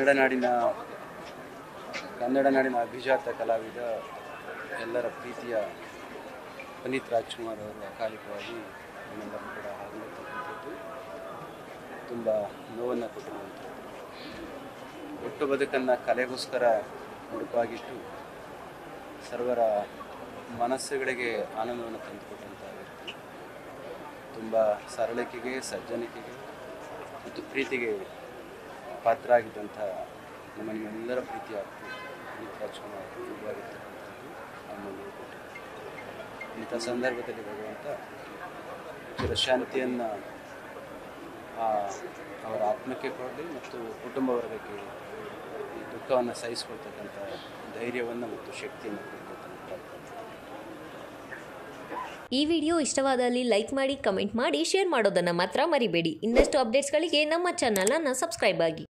ಕನ್ನಡ ನಾಡಿನ ಕನ್ನಡ ನಾಡಿನ ಅಭಿಜಾತ ಕಲಾವಿದ ಎಲ್ಲರ ಪ್ರೀತಿಯ ಪುನೀತ್ ರಾಜ್ಕುಮಾರ್ ಅವರ ಅಕಾಲಿಕವಾಗಿ ನಮ್ಮೆಲ್ಲರೂ ಕೂಡ ಆಗಲಿರ್ತಕ್ಕಂಥದ್ದು ತುಂಬ ನೋವನ್ನು ಕೊಟ್ಟಿರುವಂಥದ್ದು ಒಟ್ಟು ಬದುಕನ್ನು ಕಲೆಗೋಸ್ಕರ ಮುಡುಪಾಗಿಟ್ಟು ಸರ್ವರ ಮನಸ್ಸುಗಳಿಗೆ ಆನಂದವನ್ನು ತಂದುಕೊಟ್ಟಂಥ ವ್ಯಕ್ತಿ ತುಂಬ ಸರಳತೆಗೆ ಸಜ್ಜನಿಕೆಗೆ ಮತ್ತು ಪ್ರೀತಿಗೆ ಪಾತ್ರ ಆಗಿದ್ದಂಥ ನಮ್ಮ ನಿಮ್ಮೆಲ್ಲರ ಪ್ರೀತಿಯ ಪುನೀತ್ ರಾಜ್ಕುಮಾರ್ ಇವಾಗಿರ್ತಕ್ಕಂಥದ್ದು ನಮ್ಮಲ್ಲಿ ಕೊಟ್ಟಿದ್ದಾರೆ ಇಂಥ ಸಂದರ್ಭದಲ್ಲಿ ಭಗವಂತ ಚಿರಶಾಂತಿಯನ್ನು ಅವರ ಆತ್ಮಕ್ಕೆ ಕೊಡಲಿ ಮತ್ತು ಕುಟುಂಬ ವರ್ಗಕ್ಕೆ ಈ ದುಃಖವನ್ನು ಸಹಿಸ್ಕೊಳ್ತಕ್ಕಂಥ ಧೈರ್ಯವನ್ನು ಮತ್ತು ಶಕ್ತಿಯನ್ನು ಕೊಡ್ಬೇಕಂತ ಪ್ರಾರ್ಥನೆ ಈ ವಿಡಿಯೋ ಇಷ್ಟವಾದಲ್ಲಿ ಲೈಕ್ ಮಾಡಿ ಕಮೆಂಟ್ ಮಾಡಿ ಶೇರ್ ಮಾಡೋದನ್ನು ಮಾತ್ರ ಮರಿಬೇಡಿ ಇನ್ನಷ್ಟು ಅಪ್ಡೇಟ್ಸ್ಗಳಿಗೆ ನಮ್ಮ ಚಾನಲನ್ನು ಸಬ್ಸ್ಕ್ರೈಬ್ ಆಗಿ